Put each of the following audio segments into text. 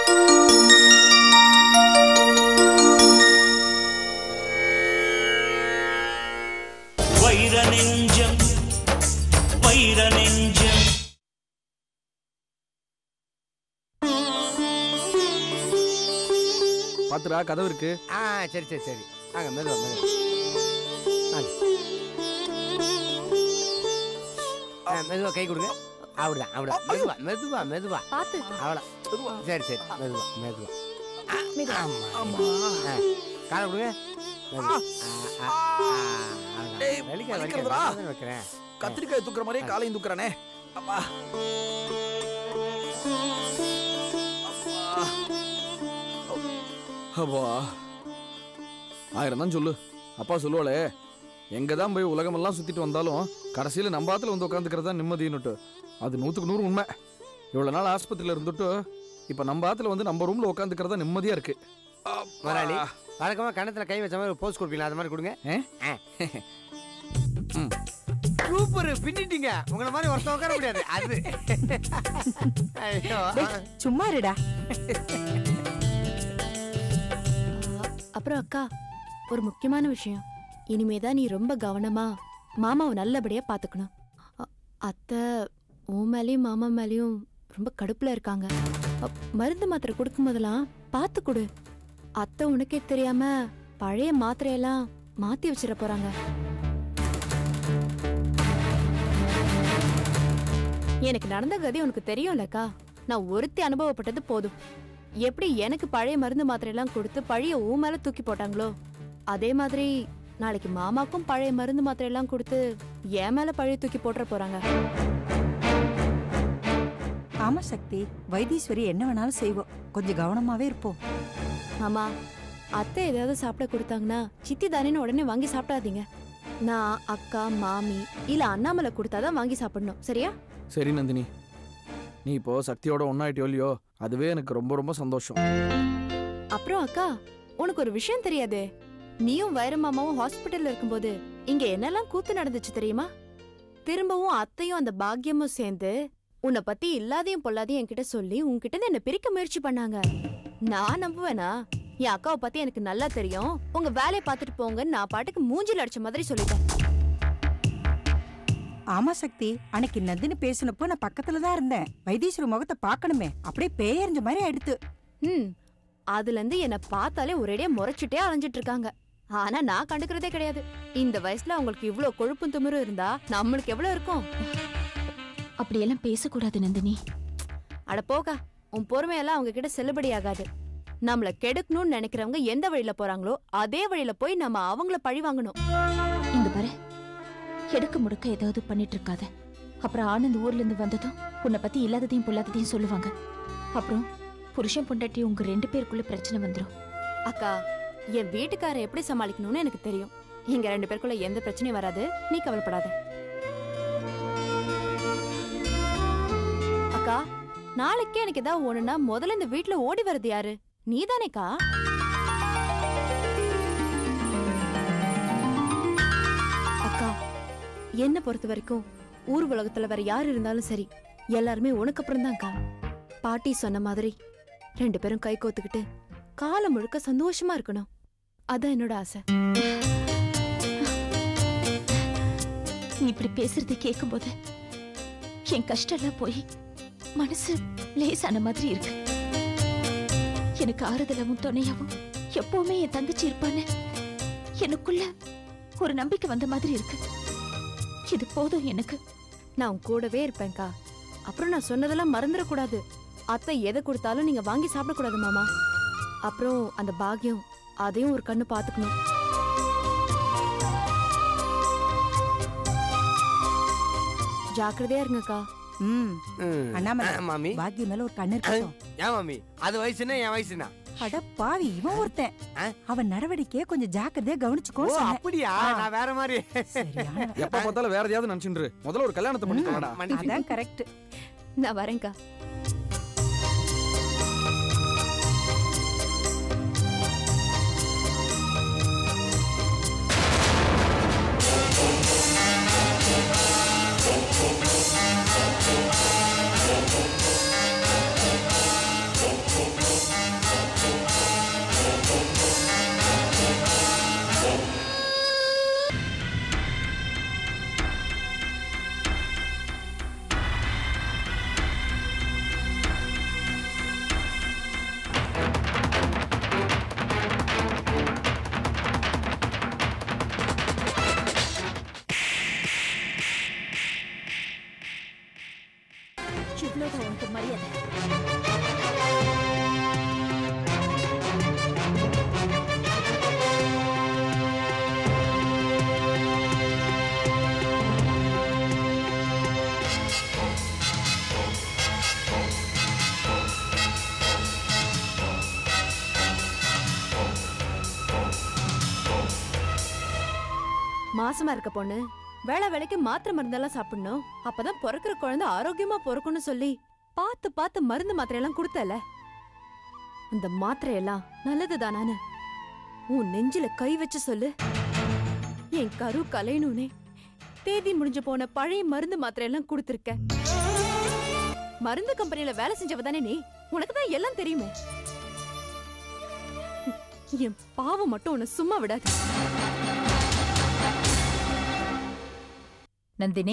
வைர நெஞ்சம் வைர நெஞ்சம் பாத்துடா கதவு இருக்கு ஆ சரி சரி சரி வாங்க மெதுவா மெதுவா வாங்க. ஆ, மெதுவா கை கொடுங்க அப்படிதான் அப்படிதான் மெதுவா மெதுவா மெதுவா பாத்து அவ்வளோ சரி சரி மெதுவா மெதுவா மெதுவா. ஆமா ஆமா ஆ, காலை கொடுங்க மெதுவா. ஆ, ஆ, ஆ, அவ்வளவுதான். டேய், வலிக்காது, வலிக்காது. வலிக்கிறதுடா. நான் தானே வைக்கிறேன் கத்திரிக்காய் தூக்குற மாதிரியே காலையும் தூக்குறானே அப்பா அப்பா ஆயிரம் தான் சொல்லு அப்பா சொல்லுவாளே எங்க தான் போய் உலகமெல்லாம் சுத்திட்டு வந்தாலும் கடைசியில நம்ம ஆத்துல வந்து உட்காந்துக்கிறது தான் நிம்மதின்னுட்டு அது நூத்துக்கு நூறு உண்மை இவ்வளவு நாள் ஆஸ்பத்திரியில இருந்துட்டு இப்ப நம்ம ஆத்துல வந்து நம்ம ரூம்ல உட்காந்துக்கிறது தான் நிம்மதியா இருக்கு முதலாளி வழக்கமா கணத்துல கை வச்ச மாதிரி போஸ்ட் கொடுப்பீங்களா அது மாதிரி கொடுங்க ஆ? சூப்பர் பின்னிட்டீங்க உங்களை மாதிரி ஒருத்தன் உட்கார முடியாது அது ஐயோ சும்மா இருடா அப்புறம் அக்கா ஒரு முக்கியமான விஷயம் இனிமே தான் நீ ரொம்ப கவனமா மாமாவை நல்லபடியா பாத்துக்கணும் அ- அத்தை உன் மேலேயும் மாமா மேலேயும் ரொம்ப கடுப்புல இருக்காங்க அ, மருந்து மாத்திரை கொடுக்கும் போதெல்லாம் பார்த்து கொடு அத்தை உனக்கே தெரியாம பழைய மாத்திரையெல்லாம் மாத்தி வச்சிட போறாங்க எனக்கு நடந்த கதி உனக்கு தெரியும்லக்கா நான் ஒருத்தி அனுபவப்பட்டது போதும் எப்படி எனக்கு பழைய மருந்து மாத்திரையெல்லாம் கொடுத்து பழைய ஊ மேல தூக்கி போட்டாங்களோ அதே மாதிரி நாளைக்கு மாமாக்கும் பழைய மருந்து மாத்திரையெல்லாம் கொடுத்து என் மேல பழைய தூக்கி போட்டுற போறாங்க ஆமா சக்தி வைத்தீஸ்வரி என்ன வேணாலும் செய்வோம் கொஞ்சம் கவனமாவே இருப்போம் மாமா அத்தை ஏதாவது சாப்பிட கொடுத்தாங்கன்னா சித்தி தானேன்னு உடனே வாங்கி சாப்பிடாதீங்க நான் அக்கா மாமி இல்ல அண்ணாமலை கொடுத்தாதான் வாங்கி சாப்பிடணும் சரியா சரி நந்தினி நீ இப்போ சக்தியோட ஒன்னாயிட்டியோ இல்லையோ அதுவே எனக்கு ரொம்ப ரொம்ப சந்தோஷம் அப்புறம் அக்கா உனக்கு ஒரு விஷயம் தெரியாதே நீயும் வைரமாமாவும் ஹாஸ்பிட்டல்ல இருக்கும்போது இங்க என்னெல்லாம் கூத்து நடந்துச்சு தெரியுமா திரும்பவும் அத்தையும் அந்த பாக்கியமும் சேர்ந்து உன்னை பத்தி இல்லாதையும் பொல்லாதையும் என்கிட்ட சொல்லி உன்கிட்ட இருந்து என்ன பிரிக்க முயற்சி பண்ணாங்க நான் நம்புவேனா என் அக்காவை பத்தி எனக்கு நல்லா தெரியும் உங்க வேலையை பார்த்துட்டு போங்கன்னு நான் பாட்டுக்கு மூஞ்சில அடிச்ச மாதிரி சொல்லிட்டேன் ஆமா சக்தி அன்னைக்கு நந்தினி பேசினப்போ நான் பக்கத்துல தான் இருந்தேன் வைத்தீஸ்வரி முகத்தை பார்க்கணுமே அப்படியே பேயறிஞ்ச மாதிரி ஆயிடுத்து ம் அதுல இருந்து என்ன பார்த்தாலே ஒரேடியா முறைச்சிட்டே அலைஞ்சிட்டு இருக்காங்க ஆனா நான் கண்டுக்கிறதே கிடையாது இந்த வயசுல அவங்களுக்கு இவ்ளோ கொழுப்பும் திமிரும் இருந்தா நம்மளுக்கு எவ்வளவு இருக்கும் அப்படியெல்லாம் பேசக்கூடாது நந்தினி அட போகா உன் பொறுமையெல்லாம் அவங்க கிட்ட செல்லுபடி ஆகாது நம்மள கெடுக்கணும்னு நினைக்கிறவங்க எந்த வழியில போறாங்களோ அதே வழியில போய் நம்ம அவங்கள பழி வாங்கணும் இங்க பாரு எடுக்க முடுக்க ஏதாவது பண்ணிட்டு இருக்காத அப்புறம் ஆனந்த் ஊர்ல இருந்து வந்ததும் உன்னை பத்தி இல்லாததையும் பொல்லாததையும் சொல்லுவாங்க அப்புறம் புருஷன் பொண்டாட்டி உங்க ரெண்டு பேருக்குள்ள பிரச்சனை வந்துரும் அக்கா என் வீட்டுக்கார எப்படி சமாளிக்கணும்னு எனக்கு தெரியும் எங்க ரெண்டு பேருக்குள்ள எந்த பிரச்சனையும் வராது நீ கவலைப்படாத அக்கா நாளைக்கே எனக்கு ஏதாவது ஒண்ணுனா முதல்ல இந்த வீட்ல ஓடி வர்றது யாரு நீதானேக்கா அக்கா என்ன பொறுத்த வரைக்கும் ஊர் உலகத்துல வேற யார் இருந்தாலும் சரி எல்லாருமே உனக்கு அப்புறம் தான்க்கா பாட்டி சொன்ன மாதிரி ரெண்டு பேரும் கை கோத்துக்கிட்டு காலம் முழுக்க சந்தோஷமா இருக்கணும் அதான் என்னோட ஆசை நீ இப்படி பேசுறதை கேட்கும்போது என் கஷ்டம் எல்லாம் போய் மனசு லேசான மாதிரி இருக்கு எனக்கு ஆறுதலாவும் துணையாவும் எப்பவுமே என் தங்கச்சி இருப்பான்னு எனக்குள்ள ஒரு நம்பிக்கை வந்த மாதிரி இருக்கு இது போதும் எனக்கு நான் உன் கூடவே இருப்பேன்க்கா அப்புறம் நான் சொன்னதெல்லாம் மறந்துடக்கூடாது அத்தை எதை கொடுத்தாலும் நீங்க வாங்கி சாப்பிடக்கூடாது மாமா அப்புறம் அந்த பாக்கியம் அதையும் ஒரு கண்ணு பாத்துக்கணும் ஜாக்கிரதையா இருங்கக்கா ம் ம். அண்ணாமலை ஆ, மாமி பாக்கிய மேல ஒரு கண்ணு இருக்கட்டும் ஏன் மாமி அது வயசுன்னா என் வயசுனா அட பாவி இவன் ஒருத்தன் ஆ? அவன் நடவடிக்கையை கொஞ்சம் ஜாக்கிரதையா ஓ கவனிச்சுக்கோன்னு சொன்னேன் அப்படியா ஆ. நான் வேற மாதிரி சரியான எப்ப பார்த்தாலும் வேற எதையாவது நினைச்சுட்டு இரு. முதல்ல ஒரு கல்யாணத்தை பண்ணிக்கலாம்டா மன்னிச்சு. அதான் கரெக்ட் நான் வரேன்க்கா மாசமா இருக்க பொண்ணு வேளை வேலைக்கு மாத்திரை மருந்தெல்லாம் சாப்பிடணும் அப்பதான் பிறக்கிற குழந்தை ஆரோக்கியமா பிறக்கும்னு சொல்லி பார்த்து பார்த்து மருந்து மாத்திரையெல்லாம் கொடுத்தல அந்த மாத்திரையெல்லாம் நல்லது தானான்னு உன் நெஞ்சில கை வச்சு சொல்லு என் கரு கலையணுனே தேதி முடிஞ்சு போன பழைய மருந்து மாத்திரையெல்லாம் கொடுத்திருக்க மருந்து கம்பெனில வேலை செஞ்சவ தானே நீ உனக்கு தான் எல்லாம் தெரியுமே என் பாவம் மட்டும் உன்னை சும்மா விடாது நந்தினி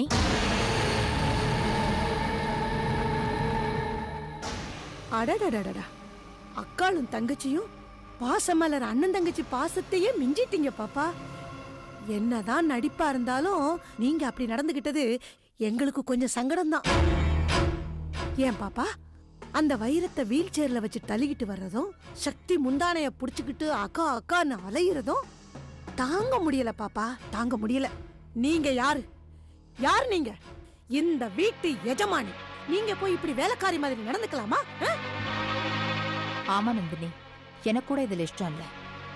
அடடடடடா அக்காளும் தங்கச்சியும் பாசமலர் அண்ணன் தங்கச்சி பாசத்தையே மிஞ்சிட்டீங்க பாப்பா என்னதான் நடிப்பா இருந்தாலும் நீங்க அப்படி நடந்துகிட்டது எங்களுக்கு கொஞ்சம் சங்கடம்தான் ஏன் பாப்பா அந்த வைரத்தை வீல் சேர்ல வச்சு தள்ளிக்கிட்டு வர்றதும் சக்தி முந்தானைய புடிச்சுக்கிட்டு அக்கா அக்கான்னு அலையிறதும் தாங்க முடியல பாப்பா தாங்க முடியல நீங்க யாரு யார் நீங்க இந்த வீட்டு எஜமானி நீங்க போய் இப்படி வேலைக்காரி மாதிரி நடந்துக்கலாமா ஆ? ஆமா நந்தினி எனக்கு கூட இதுல இஷ்டம் இல்ல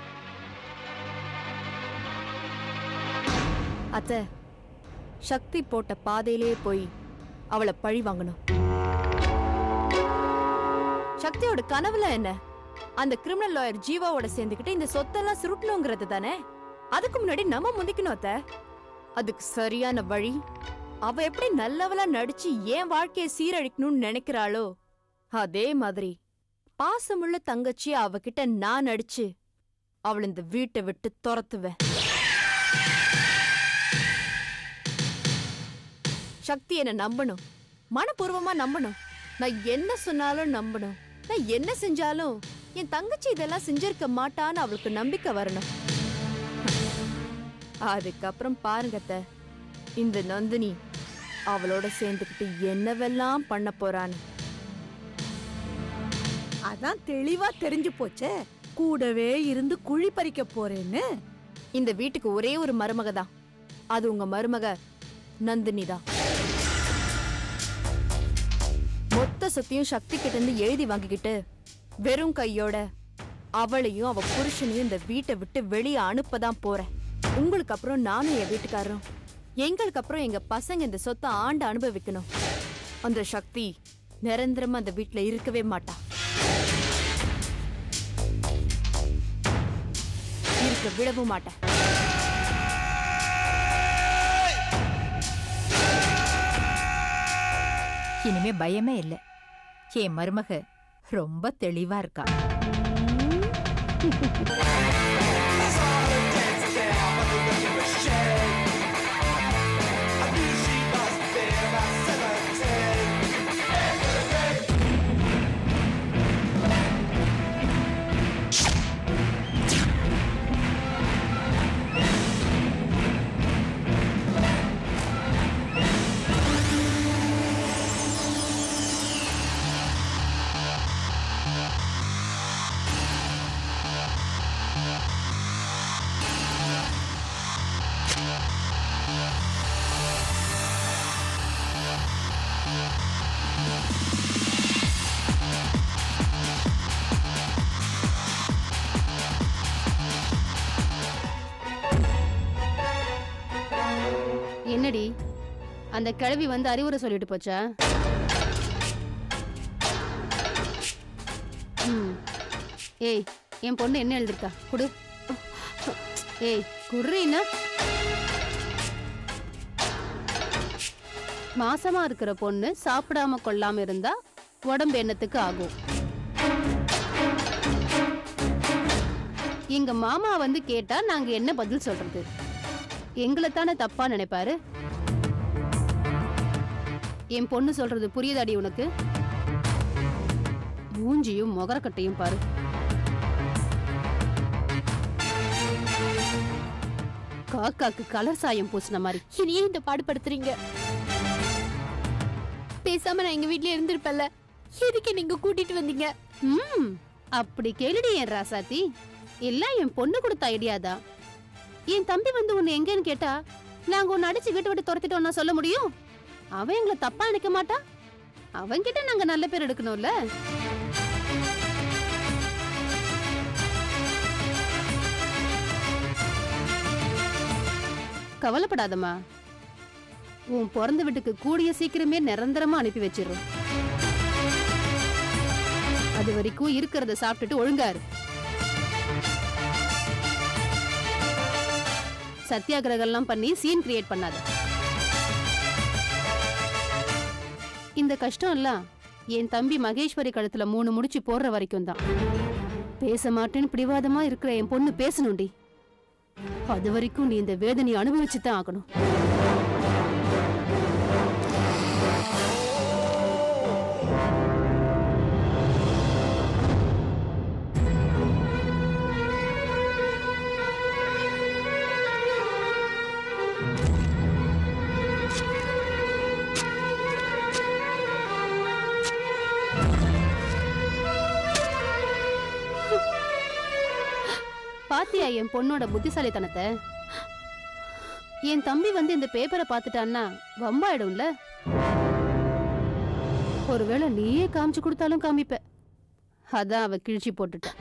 அத்த சக்தி போட்ட பாதையிலேயே போய் அவளை பழி வாங்கணும் சக்தியோட கனவுல என்ன அந்த கிரிமினல் லாயர் ஜீவாவோட சேர்ந்துக்கிட்டு இந்த சொத்தெல்லாம் சுருட்டணுங்கிறது தானே அதுக்கு முன்னாடி நம்ம முந்திக்கணும் அத்த அதுக்கு சரியான வழி அவ எப்படி நல்லவளா நடிச்சு ஏன் வாழ்க்கைய சீரழிக்கணும்னு நினைக்கிறாளோ அதே மாதிரி பாசமுள்ள தங்கச்சி அவகிட்ட நான் நடிச்சு அவளை இந்த வீட்டை விட்டு துரத்துவேன் சக்தி என்ன நம்பணும் மனப்பூர்வமா நம்பணும் நான் என்ன சொன்னாலும் நம்பணும் நான் என்ன செஞ்சாலும் என் தங்கச்சி இதெல்லாம் செஞ்சிருக்க மாட்டான்னு அவளுக்கு நம்பிக்கை வரணும் அதுக்கப்புறம் பாருங்க அத்தை, இந்த நந்தினி அவளோட சேர்ந்துக்கிட்டு என்னவெல்லாம் பண்ண போறான்னு அதான் தெளிவா தெரிஞ்சு போச்சே கூடவே இருந்து குழி பறிக்க போறேன்னு இந்த வீட்டுக்கு ஒரே ஒரு மருமக தான் அது உங்க மருமக நந்தினி தான் மொத்த சொத்தையும் சக்தி கிட்ட இருந்து எழுதி வாங்கிக்கிட்டு வெறும் கையோட அவளையும் அவ புருஷனையும் இந்த வீட்டை விட்டு வெளியே அனுப்பதான் போறேன் உங்களுக்கு அப்புறம் நானும் என் வீட்டுக்காரரும் எங்களுக்கு அப்புறம் எங்க பசங்க இந்த சொத்தை ஆண்டு அனுபவிக்கணும் அந்த சக்தி நிரந்தரமா அந்த வீட்டுல இருக்கவே மாட்டா இருக்க விடவும் மாட்டேன் இனிமே பயமே இல்ல என் மருமக ரொம்ப தெளிவா இருக்கா என்னடி அந்த கிழவி வந்து அறிவுரை சொல்லிட்டு போச்சா ம். ஏய் என் பொண்ணு என்ன எழுதிருக்கா குடு ஏய் குர்றீன்னா மாசமா இருக்கிற பொண்ணு சாப்பிடாம கொள்ளாம இருந்தா உடம்பு எண்ணத்துக்கு ஆகும் எங்க மாமா வந்து கேட்டா நாங்க என்ன பதில் சொல்றது எங்களை தானே தப்பா நினைப்பாரு என் பொண்ணு சொல்றது புரியுதாடி உனக்கு மூஞ்சியும் முகரக்கட்டையும் பாரு காக்காக்கு கலர் சாயம் பூசின மாதிரி இனி ஏன் இந்த பாடுபடுத்துறீங்க பேசாம நான் எங்க வீட்லயே இருந்திருப்பேன்ல எதுக்கு நீங்க கூட்டிட்டு வந்தீங்க ம் அப்படி கேளுடி என் ராசாத்தி எல்லாம் என் பொண்ணு கொடுத்த ஐடியாதான் என் தம்பி வந்து உன்னை எங்கன்னு கேட்டா நாங்க உன்னை அடிச்சு வீட்டு விட்டு துரத்திட்டோம்னா சொல்ல முடியும் அவன் எங்களை தப்பா நினைக்க மாட்டா அவன்கிட்ட நாங்க நல்ல பேர் எடுக்கணும்ல கவலைப்படாதம்மா உன் பிறந்த வீட்டுக்கு கூடிய சீக்கிரமே நிரந்தரமா அனுப்பி வச்சிடுறோம் அது வரைக்கும் இருக்கிறத சாப்பிட்டுட்டு ஒழுங்கா இரு சத்தியாகிரகம்லாம் பண்ணி சீன் கிரியேட் பண்ணாத இந்த கஷ்டம் எல்லாம் என் தம்பி மகேஸ்வரி கழுத்துல மூணு முடிச்சு போடுற வரைக்கும் தான் பேச மாட்டேன்னு பிடிவாதமா இருக்கிற என் பொண்ணு பேசணும்டி அது வரைக்கும் நீ இந்த வேதனையை அனுபவிச்சு தான் ஆகணும் பாத்தியா என் பொண்ணோட புத்திசாலித்தனத்தை என் தம்பி வந்து இந்த பேப்பரை பார்த்துட்டான்னா வம்பாயிடும்ல ஒருவேளை நீயே காமிச்சு கொடுத்தாலும் காமிப்ப அதான் அவ கிழிச்சு போட்டுட்டா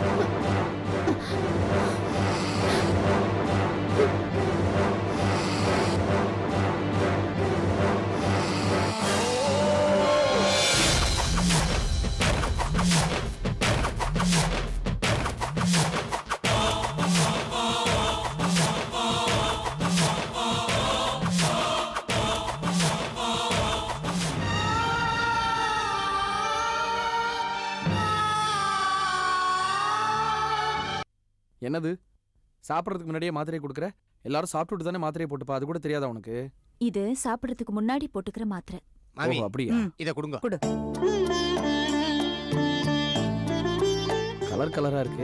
என்னது சாப்பிட்றதுக்கு முன்னாடியே மாத்திரையை கொடுக்குற எல்லாரும் சாப்பிட்டுட்டு தானே மாத்திரையை போட்டுப்பா அது கூட தெரியாதா உனக்கு இது சாப்பிடறதுக்கு முன்னாடி போட்டுக்கிற மாத்திரை மாமி ஓஹோ அப்படியா ம். இத கொடுங்க கலர் கலரா இருக்கு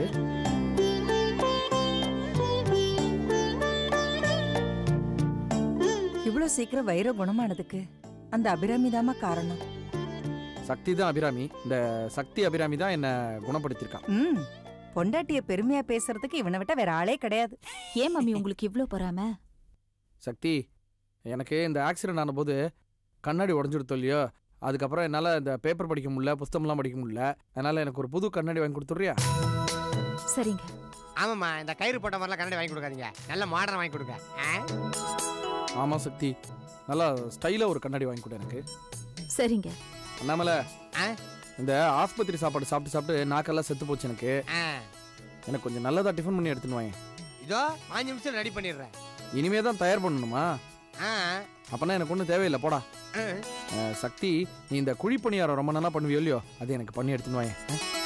இவ்வளவு சீக்கிரம் வைர குணமானதுக்கு அந்த அபிராமிதாம்மா காரணம் சக்தி தான் அபிராமி இந்த சக்தி அபிராமி தான் என்ன குணப்படுத்தியிருக்கான் ம் பொண்டாட்டிய பெருமையா பேசுறதுக்கு இவனை விட்ட வேற ஆளே கிடையாது ஏன் மம்மி உங்களுக்கு இவ்ளோ பொறாம சக்தி எனக்கு இந்த ஆக்சிடென்ட் ஆனபோது கண்ணாடி உடஞ்சிடுத்தோம் இல்லையோ அதுக்கப்புறம் என்னால் இந்த பேப்பர் படிக்க முடியல புஸ்தகம்லாம் படிக்க முடியல அதனால எனக்கு ஒரு புது கண்ணாடி வாங்கி கொடுத்துட்றியா சரிங்க ஆமாம்மா இந்த கயிறு போட்ட மாதிரிலாம் கண்ணாடி வாங்கி கொடுக்காதீங்க நல்ல மாடர்ன் வாங்கி கொடுங்க ஆ? ஆமாம் சக்தி நல்லா ஸ்டைலாக ஒரு கண்ணாடி வாங்கி கொடு எனக்கு சரிங்க அண்ணாமலை ஆ? இந்த ஆஸ்பத்திரி சாப்பாடு சாப்பிட்டு சாப்பிட்டு நாக்கெல்லாம் செத்து போச்சு எனக்கு ஆ. எனக்கு கொஞ்சம் நல்லதா டிஃபன் பண்ணி எடுத்துன்னு வாங்க இதோ பாஞ்சு நிமிஷம் ரெடி பண்ணிடுறேன் இனிமே தான் தயார் பண்ணணுமா ஆ அப்பனா எனக்கு ஒன்றும் தேவையில்லை போடா ஆ. அஹ், சக்தி நீ இந்த குழி பணியாரம் ரொம்ப நல்லா பண்ணுவியோ இல்லையோ அது எனக்கு பண்ணி எடுத்துன்னு வாங்க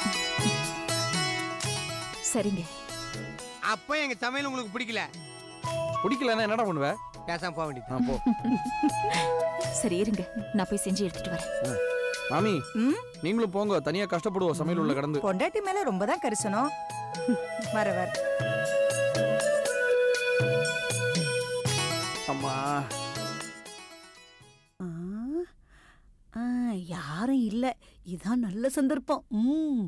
சரிங்க அப்போ எங்க சமையல் உங்களுக்கு பிடிக்கல பிடிக்கலன்னா என்னடா பண்ணுவ பேசாம போக வேண்டியது ஆ போ சரி இருங்க நான் போய் செஞ்சு எடுத்துட்டு வரேன் மாமி ம் நீங்களும் போங்க தனியா கஷ்டப்படுவோம் சமையல் உள்ள கடந்து பொண்டாட்டி மேல ரொம்ப தான் கரிசனம் வர வர அம்மா ஆ, ஆ, யாரும் இல்ல இதான் நல்ல சந்தர்ப்பம் ம்.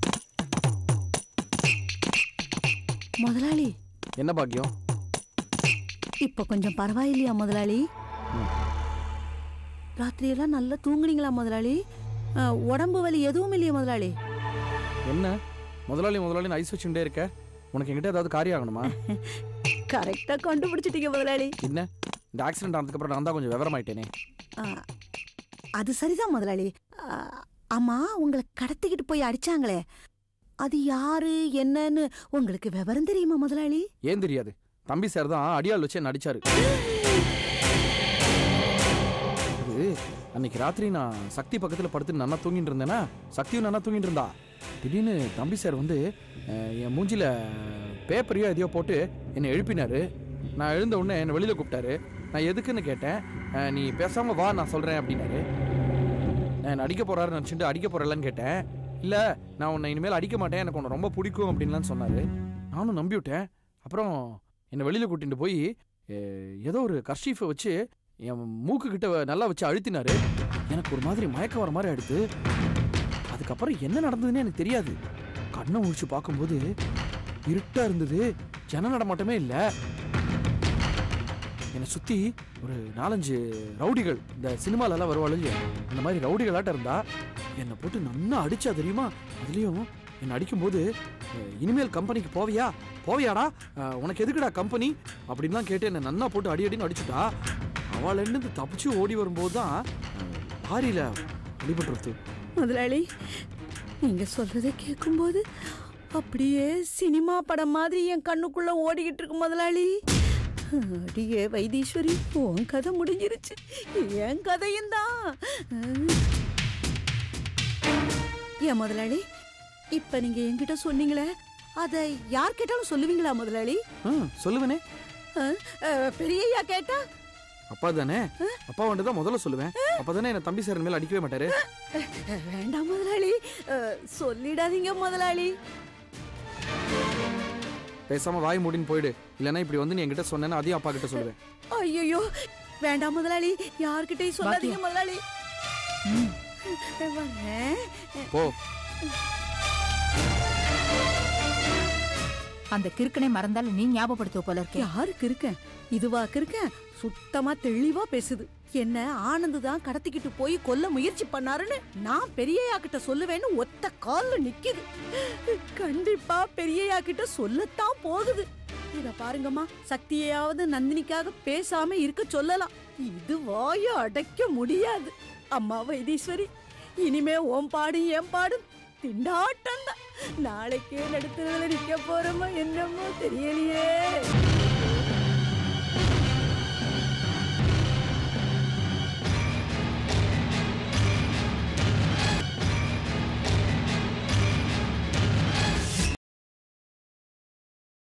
முதலாளி என்ன பாக்கியம் இப்ப கொஞ்சம் பரவாயில்லையா முதலாளி ராத்திரியெல்லாம் நல்லா தூங்குனீங்களா முதலாளி ஆ, உடம்பு வலி எதுவும் இல்லையா முதலாளி என்ன முதலாளி முதலாளி ஐஸ் வச்சுட்டே இருக்க உனக்கு என்கிட்ட ஏதாவது காரியம் ஆகணுமா கரெக்டா கண்டுபிடிச்சிட்டீங்க முதலாளி என்ன இந்த ஆக்சிடென்ட் ஆனதுக்கப்புறம் நான் தான் கொஞ்சம் விவரமாயிட்டேனே ஆ, அது சரிதான் முதலாளி ஆ, ஆமா உங்களை கடத்திக்கிட்டு போய் அடிச்சாங்களே அது யாரு என்னன்னு உங்களுக்கு விவரம் தெரியுமா முதலாளி ஏன் தெரியாது தம்பி சார் தான் அடியாள் வச்சு என்ன அடிச்சாரு அது அன்னைக்கு ராத்திரி நான் சக்தி பக்கத்தில் படுத்து நல்லா தூங்கிட்டு இருந்தேனா சக்தியும் நல்லா தூங்கிட்டு இருந்தா திடீர்னு தம்பி சார் வந்து அஹ், என் மூஞ்சில பேப்பரையோ எதையோ போட்டு என்னை எழுப்பினாரு நான் எழுந்த உடனே என்னை வெளியில் கூப்பிட்டாரு நான் எதுக்குன்னு கேட்டேன் அஹ், நீ பேசாம வா நான் சொல்கிறேன் அப்படின்னாரு நான் என்னை அடிக்க போறாருன்னு நினச்சிட்டு அடிக்க போறலன்னு கேட்டேன் இல்லை நான் உன்னை இனிமேல் அடிக்க மாட்டேன் எனக்கு உன்னை ரொம்ப பிடிக்கும் அப்படின்லாம் சொன்னார் நானும் நம்பி விட்டேன் அப்புறம் என்னை வெளியில் கூட்டிட்டு போய் அஹ், ஏதோ ஒரு கர்ஷீஃபை வச்சு என் மூக்கு கிட்ட நல்லா வச்சு அழுத்தினாரு எனக்கு ஒரு மாதிரி மயக்கம் வர மாதிரி ஆயிடுது அதுக்கப்புறம் என்ன நடந்ததுன்னு எனக்கு தெரியாது கண்ணை முழிச்சு பார்க்கும்போது இருட்டா இருந்தது ஜன நடமாட்டமே இல்லை என்னை சுத்தி ஒரு நாலஞ்சு ரவுடிகள் இந்த சினிமால எல்லாம் வருவாள் இல்லையா அந்த மாதிரி ரவுடிகளாட்ட இருந்தா என்னை போட்டு நன்னா அடிச்சா தெரியுமா அதுலயும் என்னை அடிக்கும்போது அஹ், இனிமேல் கம்பெனிக்கு போவியா போவியாடா அஹ், உனக்கு எதுக்குடா கம்பெனி அப்படின்லாம் கேட்டு என்னை நன்னா போட்டு அடி அடின்னு அடிச்சுட்டா அவளிருந்து தப்பிச்சு ஓடி வரும்போது தான் லாரியில் அடிபட்டுருது முதலாளி நீங்க சொல்றதை கேட்கும்போது அப்படியே சினிமா படம் மாதிரி என் கண்ணுக்குள்ள ஓடிக்கிட்டு இருக்கு முதலாளி அடியே வைத்தீஸ்வரி உன் கதை முடிஞ்சிருச்சு என் கதையும் தான் ஏன் முதலாளி இப்ப நீங்க என்கிட்ட சொன்னீங்களே அதை யார் கேட்டாலும் சொல்லுவீங்களா முதலாளி ஆ சொல்லுவேனே அஹ், அஹ், பெரியய்யா கேட்டா அப்பா தானே அப்பா வந்துட்டு தான் முதல்ல சொல்லுவேன் அப்போ தானே என்னை தம்பி சார் மேலே அடிக்கவே மாட்டாரு அஹ், வேண்டாம் முதலாளி அஹ், சொல்லிடாதீங்க முதலாளி பேசாம வாய் மூடின்னு போயிடு இல்லைன்னா இப்படி வந்து நீ என்கிட்ட சொன்னேன்னா அதையும் அப்பா கிட்ட சொல்லுவேன் ஐயோ வேண்டாம் முதலாளி யார்கிட்டயும் சொல்லாதீங்க முதலாளி ம். வரேன். போ அந்த கிறுக்கனை மறந்தாலும் நீ ஞாபகப்படுத்துவ போல இருக்கே யாருக்கு இருக்கேன் இதுவாக்கு இருக்கேன் சுத்தமா தெளிவா பேசுது என்ன ஆனந்து தான் கடத்திக்கிட்டு போய் கொல்ல முயற்சி பண்ணாருன்னு நான் பெரியய்யா கிட்ட சொல்லுவேன்னு ஒத்த கால்ல நிக்குது கண்டிப்பா பெரியய்யா கிட்ட சொல்லத்தான் போகுது இத பாருங்கம்மா சக்தியாவது நந்தினிக்காக பேசாம இருக்க சொல்லலாம் இது வாய அடைக்க முடியாது அம்மா வைத்தீஸ்வரி இனிமே ஓம் பாடும் என் பாடும் திண்டாட்டம் தான் நாளைக்கே நடுத்தரவுல நிக்க போறோமோ என்னமோ தெரியலையே